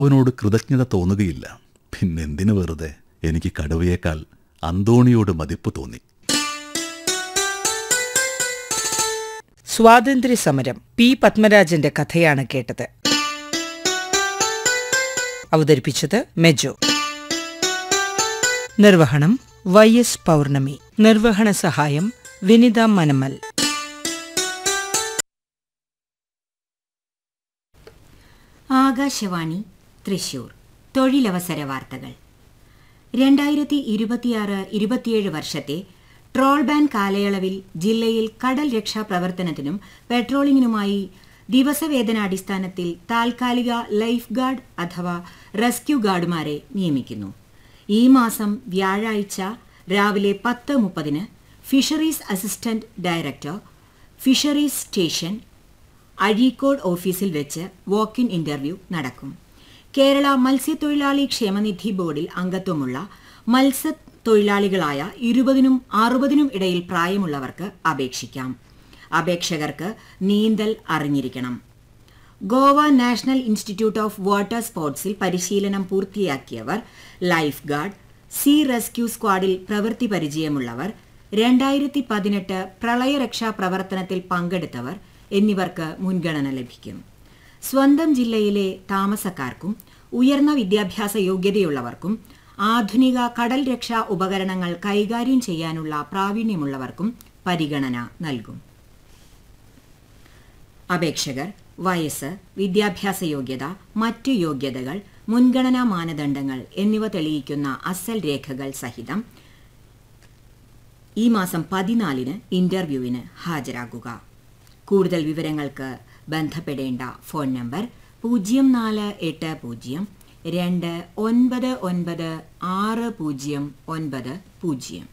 അവനോട് കൃതജ്ഞത തോന്നുകയില്ല പിന്നെന്തിനു വെറുതെ എനിക്ക് കടുവയേക്കാൾ അന്തോണിയോട് മതിപ്പ് തോന്നി സ്വാതന്ത്ര്യ സമരം പി പത്മരാജന്റെ കഥയാണ് കേട്ടത് അവതരിപ്പിച്ചത് മെജോ നിർവഹണം വൈ എസ് പൗർണമി നിർവഹണ സഹായം വിനിത മനമൽ ആകാശവാണി തൃശൂർ തൊഴിലവസര വാർത്തകൾ രണ്ടായിരത്തി ഇരുപത്തിയാറ് ഇരുപത്തിയേഴ് വർഷത്തെ ട്രോൾ ബാൻ കാലയളവിൽ ജില്ലയിൽ കടൽ രക്ഷാ പ്രവർത്തനത്തിനും പെട്രോളിംഗിനുമായി ദിവസവേതനാടിസ്ഥാനത്തിൽ താൽക്കാലിക ലൈഫ് ഗാർഡ് അഥവാ റെസ്ക്യൂ ഗാർഡുമാരെ നിയമിക്കുന്നു ഈ മാസം വ്യാഴാഴ്ച രാവിലെ പത്ത് മുപ്പതിന് fisheries assistant director fisheries station Azhikode ഓഫീസിൽ വെച്ച് വാക്ക് ഇൻ ഇന്റർവ്യൂ നടക്കും കേരള മത്സ്യത്തൊഴിലാളി ക്ഷേമനിധി ബോർഡിൽ അംഗത്വമുള്ള മത്സ്യത്തൊഴിലാളികളായ ഇരുപതിനും അറുപതിനും ഇടയിൽ പ്രായമുള്ളവർക്ക് അപേക്ഷിക്കാം അപേക്ഷകർക്ക് നീന്തൽ അറിഞ്ഞിരിക്കണം Goa national institute of water സ്പോർട്സിൽ പരിശീലനം പൂർത്തിയാക്കിയവർ ലൈഫ് ഗാർഡ് സീ റെസ്ക്യൂ സ്ക്വാഡിൽ പ്രവൃത്തി പരിചയമുള്ളവർ രണ്ടായിരത്തി പതിനെട്ട് പ്രളയരക്ഷാ പ്രവർത്തനത്തിൽ പങ്കെടുത്തവർ എന്നിവർക്ക് മുൻഗണന ലഭിക്കും സ്വന്തം ജില്ലയിലെ താമസക്കാർക്കും ഉയർന്ന വിദ്യാഭ്യാസ യോഗ്യതയുള്ളവർക്കും ആധുനിക കടൽ രക്ഷാ ഉപകരണങ്ങൾ കൈകാര്യം ചെയ്യാനുള്ള പ്രാവീണ്യമുള്ളവർക്കും പരിഗണന നൽകും അപേക്ഷകർ വയസ്സ് വിദ്യാഭ്യാസ യോഗ്യത മറ്റു യോഗ്യതകൾ മുൻഗണനാ മാനദണ്ഡങ്ങൾ എന്നിവ തെളിയിക്കുന്ന അസൽ രേഖകൾ സഹിതം ഈ മാസം പതിനാലിന് ഇന്റർവ്യൂവിന് ഹാജരാകുക കൂടുതൽ വിവരങ്ങൾക്ക് ബന്ധപ്പെടേണ്ട ഫോൺ നമ്പർ പൂജ്യം നാല് എട്ട് പൂജ്യം രണ്ട് ഒൻപത് ഒൻപത് ആറ് പൂജ്യം ഒൻപത് പൂജ്യം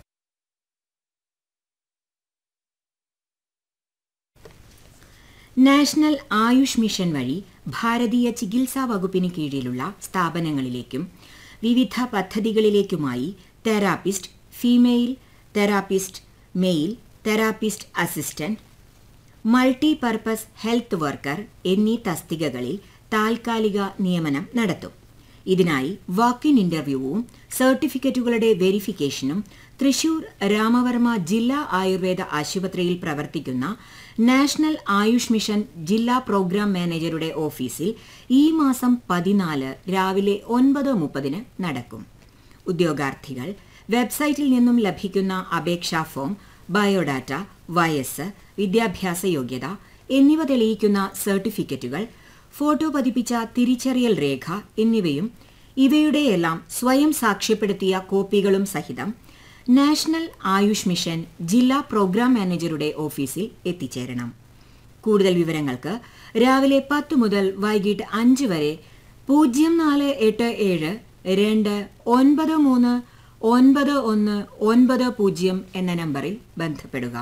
നാഷണൽ ആയുഷ് മിഷൻ വഴി ഭാരതീയ ചികിത്സാ വകുപ്പിന് കീഴിലുള്ള സ്ഥാപനങ്ങളിലേക്കും വിവിധ പദ്ധതികളിലേക്കുമായി therapist female therapist male therapist assistant multi purpose health worker എന്നീ തസ്തികകളിൽ താൽക്കാലിക നിയമനം നടത്തും ഇതിനായി വാക്ക് ഇൻ ഇന്റർവ്യൂവും സർട്ടിഫിക്കറ്റുകളുടെ വെരിഫിക്കേഷനും തൃശൂർ രാമവർമ്മ ജില്ലാ ആയുർവേദ ആശുപത്രിയിൽ പ്രവർത്തിക്കുന്ന നാഷണൽ ആയുഷ് മിഷൻ ജില്ലാ പ്രോഗ്രാം മാനേജറുടെ ഓഫീസിൽ ഈ മാസം പതിനാല് രാവിലെ ഒൻപത് മുപ്പതിന് നടക്കും ഉദ്യോഗാർത്ഥികൾ വെബ്സൈറ്റിൽ നിന്നും ലഭിക്കുന്ന അപേക്ഷാ ഫോം ബയോഡാറ്റ വയസ്സ് വിദ്യാഭ്യാസ യോഗ്യത എന്നിവ തെളിയിക്കുന്ന സർട്ടിഫിക്കറ്റുകൾ ഫോട്ടോ പതിപ്പിച്ച തിരിച്ചറിയൽ രേഖ എന്നിവയും ഇവയുടെയെല്ലാം സ്വയം സാക്ഷ്യപ്പെടുത്തിയ കോപ്പികളും സഹിതം നാഷണൽ ആയുഷ് മിഷൻ ജില്ലാ പ്രോഗ്രാം മാനേജറുടെ ഓഫീസിൽ എത്തിച്ചേരണം കൂടുതൽ വിവരങ്ങൾക്ക് രാവിലെ പത്ത് മുതൽ വൈകിട്ട് അഞ്ച് വരെ പൂജ്യം നാല് എട്ട് ഏഴ് രണ്ട് ഒൻപത് മൂന്ന് ഒൻപത് ഒന്ന് ഒൻപത് പൂജ്യം എന്ന നമ്പറിൽ ബന്ധപ്പെടുക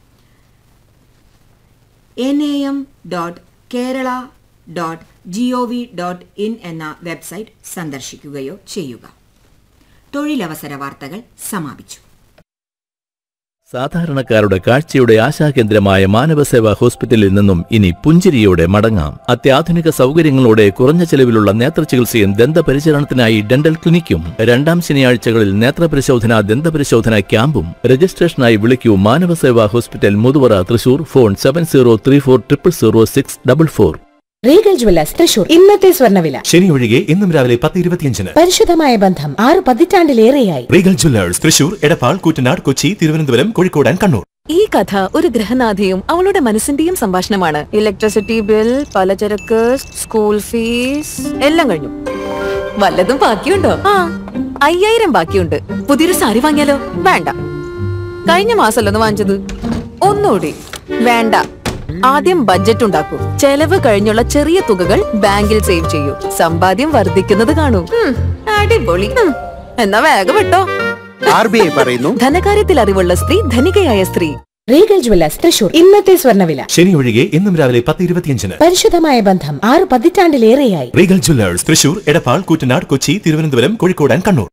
N A M dot Kerala dot G O V dot in എന്ന വെബ്സൈറ്റ് സന്ദർശിക്കുകയോ ചെയ്യുക തൊഴിലവസര വാർത്തകൾ സമാപിച്ചു സാധാരണക്കാരുടെ കാഴ്ചയുടെ ആശാകേന്ദ്രമായ മാനവസേവാ ഹോസ്പിറ്റലിൽ നിന്നും ഇനി പുഞ്ചിരിയോടെ മടങ്ങാം അത്യാധുനിക സൗകര്യങ്ങളോടെ കുറഞ്ഞ ചെലവിലുള്ള നേത്രചികിത്സയും ദന്തപരിചരണത്തിനായി ഡെന്റൽ ക്ലിനിക്കും രണ്ടാം ശനിയാഴ്ചകളിൽ നേത്രപരിശോധന ദന്തപരിശോധന ക്യാമ്പും രജിസ്ട്രേഷനായി വിളിക്കൂ Manavaseva hospital Muthuvara Thrissur phone seven zero three four triple zero six double four Regal jewellers Thrissur ഇന്നത്തെ സ്വർണ്ണവില ശനി ഒഴികെ ഇന്നും രാവിലെ പത്ത് ഇരുപത്തിയഞ്ചിന് പരിശുദ്ധമായ ബന്ധം ആറ് പതിറ്റാണ്ടിലേറെയായി Regal jewellers Thrissur Edappal Koottanad Kochi Thiruvananthapuram Kozhikode and Kannur ഈ കഥ ഒരു ഗൃഹനാഥയും അവളുടെ മനസ്സിന്റെയും സംഭാഷണമാണ് ഇലക്ട്രിസിറ്റി ബിൽ പലചരക്ക് സ്കൂൾ ഫീസ് എല്ലാം കഴിഞ്ഞു വല്ലതും ബാക്കിയുണ്ടോ ആ അയ്യായിരം ബാക്കിയുണ്ട് പുതിയൊരു സാരി വാങ്ങിയാലോ വേണ്ട കഴിഞ്ഞ മാസമല്ലൊന്ന് വാങ്ങിച്ചത് ഒന്നുകൂടി വേണ്ട ആദ്യം ബഡ്ജറ്റ് ഉണ്ടാക്കൂ ചെലവ് കഴിഞ്ഞുള്ള ചെറിയ തുകകൾ ബാങ്കിൽ സേവ് ചെയ്യൂ സമ്പാദ്യം വർദ്ധിക്കുന്നത് കാണൂ ഉം, അടിപൊളി ഉം, എന്നാ വേഗം വിട്ടോ ആർ ബി ഐ പറയുന്നു ധനകാര്യത്തിൽ അറിവുള്ള സ്ത്രീ ധനികയായ സ്ത്രീ റീഗൽ ജ്വല്ലേഴ്സ് തൃശൂർ ഇന്നത്തെ സ്വർണ്ണവില ശനി ഒഴികെ ഇന്നും രാവിലെ പത്ത് ഇരുപത്തിയഞ്ചിന് പരിശുദ്ധമായ ബന്ധം ആറ് പതിറ്റാണ്ടിലേറെയായി Regal jewellers Thrissur Edappal Koottanad Kochi Thiruvananthapuram Kozhikode and Kannur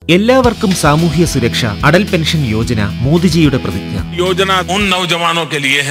എല്ലാവർക്കും സാമൂഹ്യ സുരക്ഷ അടൽ പെൻഷൻ യോജന മോദിജിയുടെ പ്രതിജ്ഞ योजना उन नौजवानों के लिए है